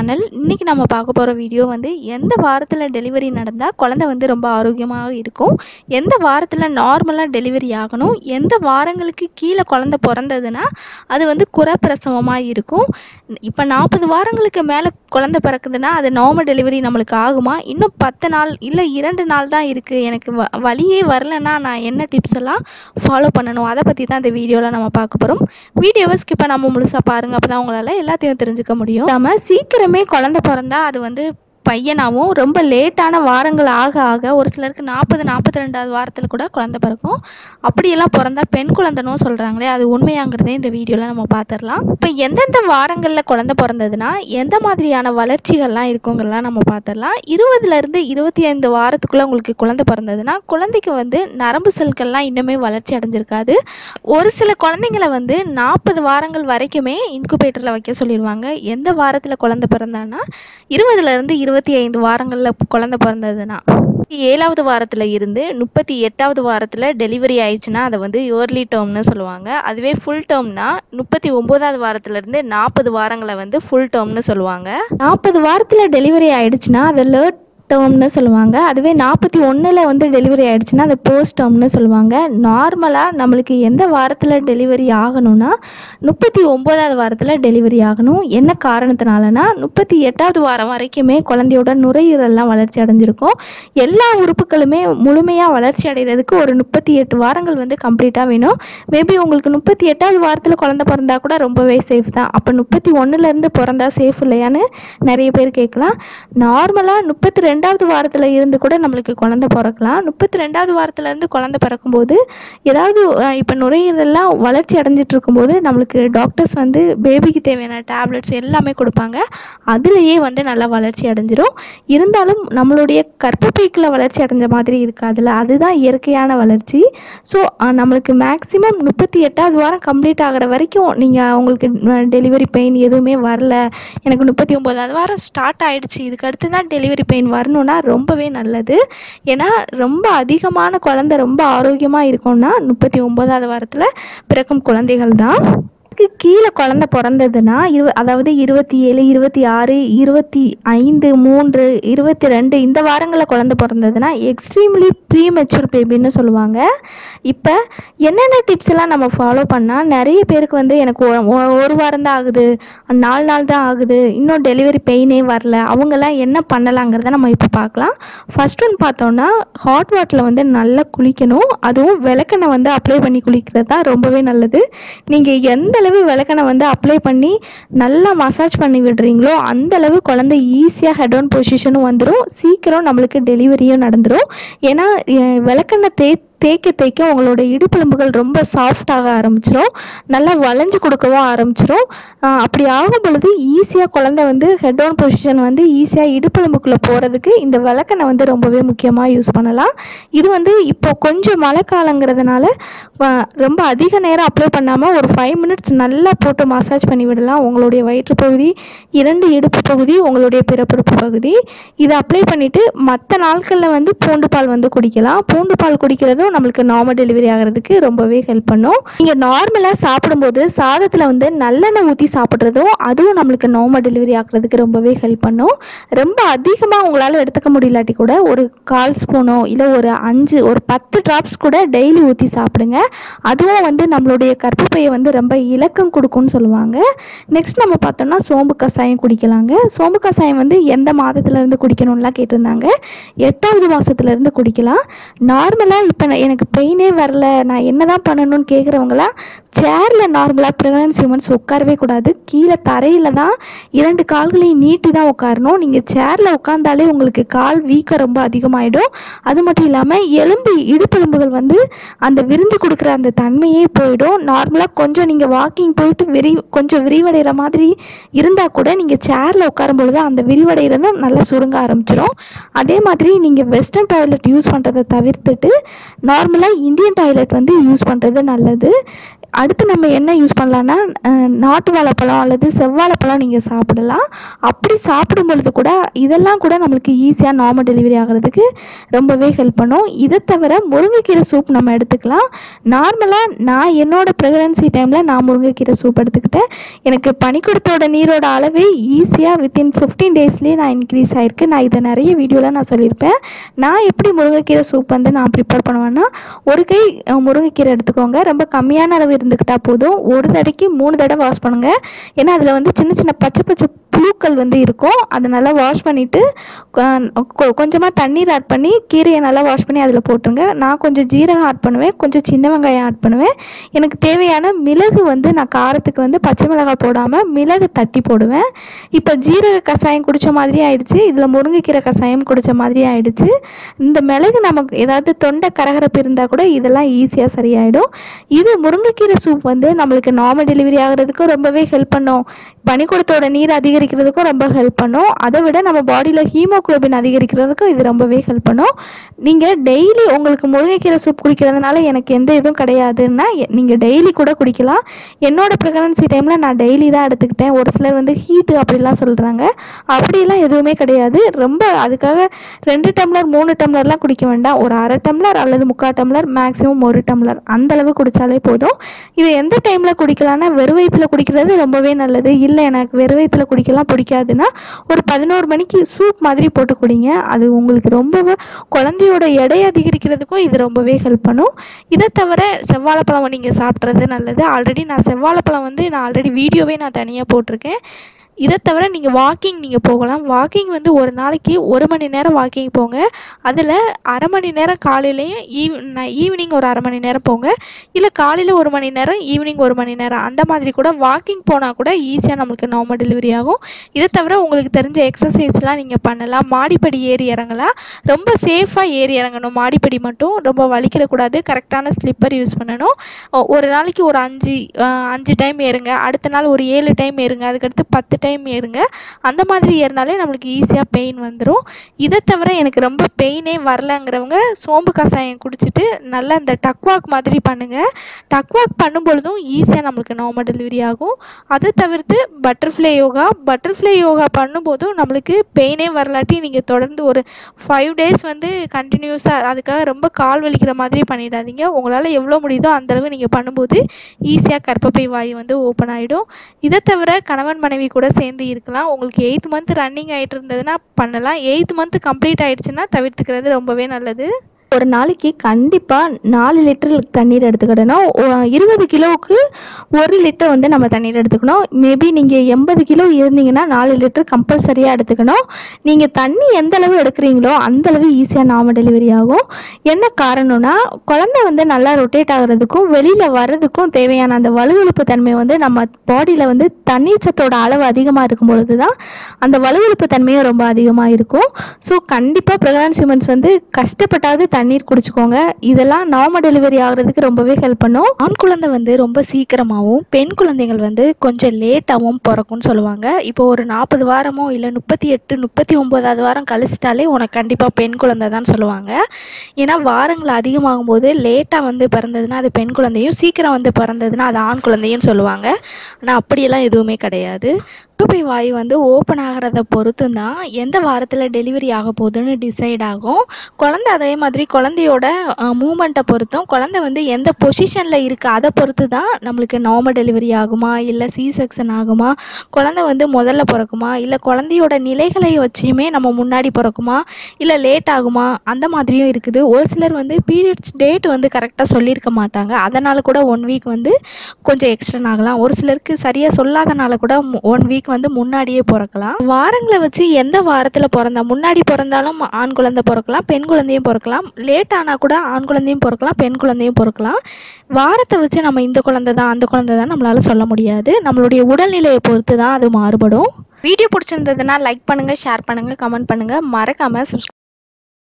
channel இன்னைக்கு நம்ம பார்க்க போகிற வீடியோ வந்து எந்த வாரத்தில் டெலிவரி நடந்தால் குழந்தை வந்து ரொம்ப ஆரோக்கியமாக இருக்கும் எந்த வாரத்தில் நார்மலாக டெலிவரி ஆகணும் எந்த வாரங்களுக்கு கீழே குழந்தை பிறந்ததுன்னா அது வந்து குறப்பிரசவமாக இருக்கும் இப்போ நாற்பது வாரங்களுக்கு மேலே குழந்தை பிறக்குதுன்னா அது நார்மல் டெலிவரி நம்மளுக்கு ஆகுமா இன்னும் பத்து நாள் இல்லை இரண்டு நாள் தான் இருக்குது எனக்கு வ வலியே வரலன்னா நான் என்ன டிப்ஸ் எல்லாம் ஃபாலோ பண்ணணும் அதை பற்றி தான் இந்த வீடியோவில் நம்ம பார்க்க போகிறோம் வீடியோவை ஸ்கிப் பண்ணாமல் முழுசாக பாருங்கள் அப்போ தான் உங்களால் எல்லாத்தையும் தெரிஞ்சுக்க முடியும் நம்ம சீக்கிரமே குழந்தை பிறந்தா அது வந்து பையனாகவும் ரொம்ப லேட்டான வாரங்கள் ஆக ஆக ஒரு சிலருக்கு நாற்பது நாற்பத்தி ரெண்டாவது வாரத்தில் கூட குழந்தை பிறக்கும் அப்படியெல்லாம் பிறந்தா பெண் குழந்தைனும் சொல்கிறாங்களே அது உண்மையாங்கிறதே இந்த வீடியோவில் நம்ம பார்த்துடலாம் இப்போ எந்தெந்த வாரங்களில் குழந்தை பிறந்ததுன்னா எந்த மாதிரியான வளர்ச்சிகள்லாம் இருக்குங்கிறதெல்லாம் நம்ம பார்த்துடலாம் இருபதுலேருந்து இருபத்தி ஐந்து வாரத்துக்குள்ளே உங்களுக்கு குழந்தை பிறந்ததுன்னா குழந்தைக்கு வந்து நரம்பு செல்கள்லாம் இன்னுமே வளர்ச்சி அடைஞ்சிருக்காது ஒரு சில குழந்தைங்கள வந்து நாற்பது வாரங்கள் வரைக்குமே இன்குபேட்டரில் வைக்க சொல்லிடுவாங்க எந்த வாரத்தில் குழந்தை பிறந்தான்னா இருபதுலேருந்து இருபத்தி ஐந்து வாரங்களில் குழந்தை பிறந்ததுன்னா ஏழாவது வாரத்தில் இருந்து முப்பத்தி எட்டாவது வாரத்தில் டெலிவரி ஆயிடுச்சுன்னா அதை வந்து இயர்லி டேர்ம்னு சொல்லுவாங்க அதுவே ஃபுல் டேர்ம்னா முப்பத்தி ஒம்போதாவது வாரத்துலேருந்து நாற்பது வாரங்களை வந்து ஃபுல் டேர்ம்னு சொல்லுவாங்க நாற்பது வாரத்தில் டெலிவரி ஆயிடுச்சுன்னா அதை லேட் டேர்ம்னு சொல்லுவாங்க அதுவே நாற்பத்தி ஒன்றில் வந்து டெலிவரி ஆயிடுச்சுன்னா அதை போஸ்ட் டேர்ம்னு சொல்லுவாங்க நார்மலாக நம்மளுக்கு எந்த வாரத்தில் டெலிவரி ஆகணும்னா முப்பத்தி ஒம்போதாவது வாரத்தில் டெலிவரி ஆகணும் என்ன காரணத்தினாலனா முப்பத்தி எட்டாவது வாரம் வரைக்குமே குழந்தையோட நுரையீரல்லாம் வளர்ச்சி அடைஞ்சிருக்கும் எல்லா உறுப்புகளுமே முழுமையாக வளர்ச்சி அடைகிறதுக்கு ஒரு முப்பத்தி எட்டு வாரங்கள் வந்து கம்ப்ளீட்டாக வேணும் மேபி உங்களுக்கு முப்பத்தி எட்டாவது வாரத்தில் குழந்தை பிறந்தா கூட ரொம்பவே சேஃப் தான் அப்போ முப்பத்தி ஒன்றுலேருந்து பிறந்தா சேஃப் இல்லையான்னு நிறைய பேர் கேட்கலாம் நார்மலாக முப்பத்தி ரெண்டாவது வாரத்தில் இருந்து கூட நம்மளுக்கு குழந்தை பிறக்கலாம் முப்பத்தி ரெண்டாவது வாரத்துலேருந்து குழந்தை பிறக்கும்போது ஏதாவது இப்போ நுரையீரல்லாம் வளர்ச்சி அடைஞ்சிட்டு இருக்கும்போது நம்மளுக்கு டாக்டர்ஸ் வந்து பேபிக்கு தேவையான டேப்லெட்ஸ் எல்லாமே கொடுப்பாங்க அதுலேயே வந்து நல்லா வளர்ச்சி அடைஞ்சிரும் இருந்தாலும் நம்மளுடைய கர்ப்பப்பைக்குள்ள வளர்ச்சி அடைஞ்ச மாதிரி இருக்காதுல்ல அதுதான் இயற்கையான வளர்ச்சி ஸோ நம்மளுக்கு மேக்ஸிமம் முப்பத்தி எட்டாவது வாரம் கம்ப்ளீட் ஆகிற வரைக்கும் நீங்கள் உங்களுக்கு டெலிவரி பெயின் எதுவுமே வரல எனக்கு முப்பத்தி ஒம்போதாவது வாரம் ஸ்டார்ட் ஆயிடுச்சு இதுக்கு அடுத்து தான் டெலிவரி பெயின் வரணும்னா ரொம்பவே நல்லது ஏன்னா ரொம்ப அதிகமான குழந்தை ரொம்ப ஆரோக்கியமாக இருக்கும்னா முப்பத்தி ஒம்போதாவது வாரத்தில் பிறக்கும் குழந்தைகள் தான் இதுக்கு கீழே குழந்த பிறந்ததுன்னா இரு அதாவது இருபத்தி ஏழு இருபத்தி ஆறு இருபத்தி ஐந்து மூன்று இருபத்தி ரெண்டு இந்த வாரங்களில் குழந்த பிறந்ததுன்னா எக்ஸ்ட்ரீம்லி ப்ரீ மெச்சூர் பேபின்னு சொல்லுவாங்க இப்போ என்னென்ன டிப்ஸ் எல்லாம் நம்ம ஃபாலோ பண்ணால் நிறைய பேருக்கு வந்து எனக்கு ஒ- ஒ- ஒரு வாரம் தான் ஆகுது நாலு நாள் தான் ஆகுது இன்னும் டெலிவரி பெயினே வரல அவங்கெல்லாம் என்ன பண்ணலாங்கிறத நம்ம இப்போ பார்க்கலாம் ஃபர்ஸ்ட் ஒன் பார்த்தோம்னா ஹாட் வாட்டரில் வந்து நல்லா குளிக்கணும் அதுவும் விளக்கெண்ணெய் வந்து அப்ளை பண்ணி குளிக்கிறது தான் ரொம்பவே நல்லது நீங்கள் எந்த அளவு விளக்கெண்ணெய் வந்து அப்ளை பண்ணி நல்லா மசாஜ் பண்ணி விடுறீங்களோ அந்த அளவு குழந்தை ஈஸியாக ஹெட் ஆன் பொசிஷனும் வந்துடும் சீக்கிரம் நம்மளுக்கு டெலிவரியும் நடந்துடும் ஏன்னா அஹ், விளக்கெண்ணெய் தே தேய்க்க தேய்க்க உங்களோட இடுப்பெலும்புகள் ரொம்ப சாஃப்டாக ஆரம்பிச்சிரும் நல்லா வளைஞ்சு கொடுக்கவும் ஆரம்பிச்சிரும் ஆஹ் அப்படி ஆகும் பொழுது ஈஸியாக குழந்தை வந்து ஹெட் ஆன் பொசிஷன் வந்து ஈஸியாக இடுப்பெலும்புக்குள்ளே போகிறதுக்கு இந்த விளக்கெண்ணெய் வந்து ரொம்பவே முக்கியமாக யூஸ் பண்ணலாம் இது வந்து இப்போ கொஞ்சம் மழை காலங்கிறதுனால ஆஹ் ரொம்ப அதிக நேரம் அப்ளை பண்ணாமல் ஒரு ஃபைவ் மினிட்ஸ் நல்லா போட்டு மசாஜ் பண்ணி விடலாம் உங்களுடைய வயிற்று பகுதி இரண்டு இடுப்பு பகுதி உங்களுடைய பிறப்புறுப்பு பகுதி இதை அப்ளை பண்ணிவிட்டு மற்ற நாட்களில் வந்து பூண்டு பால் வந்து குடிக்கலாம் பூண்டு பால் குடிக்கிறதும் நம்மளுக்கு நார்மல் டெலிவரி ஆகிறதுக்கு ரொம்பவே ஹெல்ப் பண்ணும் நீங்கள் நார்மலாக சாப்பிடும்போது சாதத்தில் வந்து நல்லெண்ணெய் ஊற்றி சாப்பிட்றதும் அதுவும் நம்மளுக்கு நார்மல் டெலிவரி ஆகிறதுக்கு ரொம்பவே ஹெல்ப் பண்ணும் ரொம்ப அதிகமாக உங்களால் எடுத்துக்க முடியலாட்டி கூட ஒரு கால் ஸ்பூனோ இல்லை ஒரு அஞ்சு ஒரு பத்து ட்ராப்ஸ் கூட டெய்லி ஊற்றி சாப்பிடுங்க அதுவும் வந்து நம்மளுடைய கர்ப்பப்பையை வந்து ரொம்ப இலக்கம் கொடுக்கும்னு சொல்லுவாங்க நெக்ஸ்ட் நம்ம பார்த்தோம்னா சோம்பு கஷாயம் குடிக்கலாங்க சோம்பு கஷாயம் வந்து எந்த மாதத்துலேருந்து குடிக்கணும்லாம் கேட்டிருந்தாங்க எட்டாவது மாதத்துலேருந்து குடிக்கலாம் நார்மலாக இப்போ எனக்கு பெயினே வரல நான் என்ன தான் பண்ணணும்னு கேட்குறவங்களாம் சேரில் நார்மலாக ப்ரெக்னன்சி உமன்ஸ் உட்காரவே கூடாது கீழே தரையில் தான் இரண்டு கால்களையும் நீட்டி தான் உட்காரணும் நீங்கள் சேரில் உட்காந்தாலே உங்களுக்கு கால் வீக்கம் ரொம்ப அதிகமாகிடும் அது மட்டும் இல்லாமல் எலும்பு இடுப்பெலும்புகள் வந்து அந்த விரிந்து கொடுக்குற அந்த தன்மையே போயிடும் நார்மலாக கொஞ்சம் நீங்கள் வாக்கிங் போயிட்டு விரி கொஞ்சம் விரிவடைகிற மாதிரி இருந்தால் கூட நீங்கள் சேரில் உட்காரும் பொழுது அந்த விரிவடைகிறதும் நல்லா சுருங்க ஆரம்பிச்சிடும் அதே மாதிரி நீங்கள் வெஸ்டர்ன் டாய்லெட் யூஸ் பண்ணுறதை தவிர்த்துட்டு நார்மலாக இந்தியன் டாய்லெட் வந்து யூஸ் பண்ணுறது நல்லது அடுத்து நம்ம என்ன யூஸ் பண்ணலான்னா அஹ், நாட்டு வாழைப்பழம் அல்லது செவ்வாழைப்பழம் நீங்கள் சாப்பிடலாம் அப்படி சாப்பிடும் பொழுது கூட இதெல்லாம் கூட நம்மளுக்கு ஈஸியாக நார்மல் டெலிவரி ஆகிறதுக்கு ரொம்பவே ஹெல்ப் பண்ணும் இதை தவிர முருங்கைக்கீரை சூப் நம்ம எடுத்துக்கலாம் நார்மலாக நான் என்னோட ப்ரெக்னன்சி டைமில் நான் முருங்கைக்கீரை சூப் எடுத்துக்கிட்டேன் எனக்கு பனிக்கூடத்தோட நீரோட அளவே ஈஸியாக வித்தின் ஃபிஃப்டீன் டேஸ்லேயே நான் இன்க்ரீஸ் ஆயிருக்கு நான் இதை நிறைய வீடியோவில் நான் சொல்லியிருப்பேன் நான் எப்படி முருங்கைக்கீரை சூப் வந்து நான் ப்ரிப்பேர் பண்ணுவேன்னா ஒரு கை அஹ், முருங்கைக்கீரை எடுத்துக்கோங்க ரொம்ப கம்மியான அளவு இருந்துக்கிட்டா போதும் ஒரு தடவைக்கு மூணு தடவை வாஷ் பண்ணுங்கள் ஏன்னா அதில் வந்து சின்ன சின்ன பச்சை பச்சை புழுக்கள் வந்து இருக்கும் அதை நல்லா வாஷ் பண்ணிவிட்டு கொஞ்சமாக தண்ணீர் ஆட் பண்ணி கீரையை நல்லா வாஷ் பண்ணி அதில் போட்டுருங்க நான் கொஞ்சம் ஜீரகம் ஆட் பண்ணுவேன் கொஞ்சம் சின்ன வெங்காயம் ஆட் பண்ணுவேன் எனக்கு தேவையான மிளகு வந்து நான் காரத்துக்கு வந்து பச்சை மிளகாய் போடாமல் மிளகு தட்டி போடுவேன் இப்போ ஜீரக கஷாயம் குடித்த மாதிரி ஆயிடுச்சு இதில் முருங்கைக்கீரை கஷாயம் குடித்த மாதிரி ஆயிடுச்சு இந்த மிளகு நமக்கு ஏதாவது தொண்டை கரகரப்பு இருந்தால் கூட இதெல்லாம் ஈஸியாக சரியாயிடும் இது முருங்கைக்கீரை சூப் வந்து நம்மளுக்கு நார்மல் டெலிவரி ஆகிறதுக்கும் ரொம்பவே ஹெல்ப் பண்ணும் பனிக்கூடத்தோட நீர் அதிகரிக்கிறதுக்கும் ரொம்ப ஹெல்ப் பண்ணும் அதை விட நம்ம பாடியில் ஹீமோகுளோபின் அதிகரிக்கிறதுக்கும் இது ரொம்பவே ஹெல்ப் பண்ணும் நீங்கள் டெய்லி உங்களுக்கு முருங்கைக்கீரை சூப் குடிக்கிறதுனால எனக்கு எந்த இதுவும் கிடையாதுன்னா நீங்கள் டெய்லி கூட குடிக்கலாம் என்னோட ப்ரெக்னன்சி டைமில் நான் டெய்லி தான் எடுத்துக்கிட்டேன் ஒரு சிலர் வந்து ஹீட்டு அப்படிலாம் சொல்கிறாங்க அப்படிலாம் எதுவுமே கிடையாது ரொம்ப அதுக்காக ரெண்டு டம்ளர் மூணு டம்ளர்லாம் குடிக்க வேண்டாம் ஒரு அரை டம்ளர் அல்லது முக்கால் டம்ளர் மேக்ஸிமம் ஒரு டம்ளர் அந்த அளவு குடித்தாலே போதும் இது எந்த டைமில் குடிக்கலாம்னா வெறும் வயிற்றுல குடிக்கிறது ரொம்பவே நல்லது இல்லை எனக்கு வெறும் வயிற்றுல குடிக்கலாம் பிடிக்காதுன்னா ஒரு பதினோரு மணிக்கு சூப் மாதிரி போட்டு குடிங்க அது உங்களுக்கு ரொம்பவே குழந்தையோட எடை அதிகரிக்கிறதுக்கும் இது ரொம்பவே ஹெல்ப் பண்ணும் இதை தவிர செவ்வாழைப்பழம் நீங்கள் சாப்பிட்றது நல்லது ஆல்ரெடி நான் செவ்வாழைப்பழம் வந்து நான் ஆல்ரெடி வீடியோவே நான் தனியாக போட்டிருக்கேன் இதை தவிர நீங்கள் வாக்கிங் நீங்கள் போகலாம் வாக்கிங் வந்து ஒரு நாளைக்கு ஒரு மணி நேரம் வாக்கிங் போங்க அதில் அரை மணி நேரம் காலையிலையும் ஈவ் ஈவினிங் ஒரு அரை மணி நேரம் போங்க இல்லை காலையில் ஒரு மணி நேரம் ஈவினிங் ஒரு மணி நேரம் அந்த மாதிரி கூட வாக்கிங் போனால் கூட ஈஸியாக நம்மளுக்கு நார்மல் டெலிவரி ஆகும் இதை தவிர உங்களுக்கு தெரிஞ்ச எக்ஸசைஸ்லாம் நீங்கள் பண்ணலாம் மாடிப்படி ஏறி இறங்கலாம் ரொம்ப சேஃபாக ஏறி இறங்கணும் மாடிப்படி மட்டும் ரொம்ப வலிக்கிடக்கூடாது கரெக்டான ஸ்லிப்பர் யூஸ் பண்ணணும் ஒ- ஒரு நாளைக்கு ஒரு அஞ்சு அஹ், அஞ்சு டைம் ஏறுங்க அடுத்த நாள் ஒரு ஏழு டைம் ஏறுங்க அதுக்கடுத்து பத்து டைம் ஏறுங்க அந்த மாதிரி ஏறினாலே நம்மளுக்கு ஈஸியாக பெயின் வந்துடும் இதை தவிர எனக்கு ரொம்ப பெயினே வரலங்கிறவங்க சோம்பு கஷாயம் குடிச்சிட்டு நல்லா இந்த டக் வாக் மாதிரி பண்ணுங்கள் டக் வாக் பண்ணும் பொழுதும் ஈஸியாக நம்மளுக்கு நார்மல் டெலிவரி ஆகும் அதை தவிர்த்து பட்டர்ஃப்ளை யோகா பட்டர்ஃப்ளை யோகா பண்ணும்போதும் நம்மளுக்கு பெயினே வரலாட்டி நீங்கள் தொடர்ந்து ஒரு ஃபைவ் டேஸ் வந்து கண்டினியூஸாக அதுக்காக ரொம்ப கால் வலிக்கிற மாதிரி பண்ணிடாதீங்க உங்களால் எவ்வளோ முடியுதோ அந்தளவு நீங்கள் பண்ணும்போது ஈஸியாக கர்ப்பப்பை வாய் வந்து ஓப்பன் ஆகிடும் இதை தவிர கணவன் மனைவி கூட சேர்ந்து இருக்கலாம் உங்களுக்கு எயித் மந்த் ரன்னிங் ஆகிட்டு இருந்ததுன்னா பண்ணலாம் எயித் மந்த் கம்ப்ளீட் ஆயிடுச்சுன்னா தவிர்த்துக்கிறது ரொம்பவே நல்லது ஒரு நாளைக்கு கண்டிப்பாக நாலு லிட்டர் தண்ணீர் எடுத்துக்கிடணும் ஒ- இருபது கிலோவுக்கு ஒரு லிட்டர் வந்து நம்ம தண்ணீர் எடுத்துக்கணும் மேபி நீங்கள் எண்பது கிலோ இருந்தீங்கன்னா நாலு லிட்டர் கம்பல்சரியாக எடுத்துக்கணும் நீங்கள் தண்ணி எந்த அளவு எடுக்கிறீங்களோ அந்த அளவு ஈஸியாக நாம டெலிவரி ஆகும் என்ன காரணம்னா குழந்தை வந்து நல்லா ரொட்டேட் ஆகுறதுக்கும் வெளியில் வர்றதுக்கும் தேவையான அந்த வலுவழுப்பு தன்மை வந்து நம்ம பாடியில் வந்து தண்ணீர் சத்தோட அளவு அதிகமாக இருக்கும் பொழுது தான் அந்த வலுவழுப்பு தன்மையும் ரொம்ப அதிகமாக இருக்கும் ஸோ கண்டிப்பாக ப்ரெக்னன்சி உமன்ஸ் வந்து கஷ்டப்பட்டாவது தண்ணீர் குடிச்சுக்கோங்க இதெல்லாம் நார்மல் டெலிவரி ஆகுறதுக்கு ரொம்பவே ஹெல்ப் பண்ணும் ஆண் குழந்தை வந்து ரொம்ப சீக்கிரமாகவும் பெண் குழந்தைகள் வந்து கொஞ்சம் லேட்டாகவும் பிறக்கும்னு சொல்லுவாங்க இப்போ ஒரு நாற்பது வாரமோ இல்லை முப்பத்தி எட்டு முப்பத்தி ஒம்போதாவது வாரம் கழிச்சிட்டாலே உனக்கு கண்டிப்பாக பெண் குழந்தை தான் சொல்லுவாங்க ஏன்னா வாரங்கள் அதிகமாகும் போது லேட்டாக வந்து பிறந்ததுன்னா அது பெண் குழந்தையும் சீக்கிரம் வந்து பிறந்ததுன்னா அது ஆண் குழந்தையும் சொல்லுவாங்க ஆனால் அப்படியெல்லாம் எதுவுமே கிடையாது கர்ப்பப்பை வாய் வந்து ஓப்பன் ஆகிறத பொறுத்தும் தான் எந்த வாரத்தில் டெலிவரி ஆக போகுதுன்னு டிசைட் ஆகும் குழந்தை அதே மாதிரி குழந்தையோட மூமெண்ட்டை பொறுத்தும் குழந்தை வந்து எந்த பொசிஷனில் இருக்குது அதை பொறுத்து தான் நம்மளுக்கு நார்மல் டெலிவரி ஆகுமா இல்லை சி செக்ஷன் ஆகுமா குழந்தை வந்து முதல்ல பிறக்குமா இல்லை குழந்தையோட நிலைகளை வச்சியுமே நம்ம முன்னாடி பிறக்குமா இல்லை லேட் ஆகுமா அந்த மாதிரியும் இருக்குது ஒரு சிலர் வந்து பீரியட்ஸ் டேட் வந்து கரெக்டாக சொல்லியிருக்க மாட்டாங்க அதனால் கூட ஒன் வீக் வந்து கொஞ்சம் எக்ஸ்டன் ஆகலாம் ஒரு சிலருக்கு சரியாக சொல்லாதனால கூட ஒன் வீக் வந்து முன்னாடியே பிறக்கலாம் வாரங்களை வச்சு எந்த வாரத்தில் பிறந்தா முன்னாடி பிறந்தாலும் ஆண் குழந்தை பிறக்கலாம் பெண் குழந்தையும் பிறக்கலாம் லேட் ஆனால் கூட ஆண் குழந்தையும் பிறக்கலாம் பெண் குழந்தையும் பிறக்கலாம் வாரத்தை வச்சு நம்ம இந்த குழந்தை தான் அந்த குழந்தை தான் நம்மளால சொல்ல முடியாது நம்மளுடைய உடல்நிலையை பொறுத்து தான் அது மாறுபடும் வீடியோ பிடிச்சிருந்ததுன்னா லைக் பண்ணுங்கள் ஷேர் பண்ணுங்கள் கமெண்ட் பண்ணுங்கள் மறக்காமல்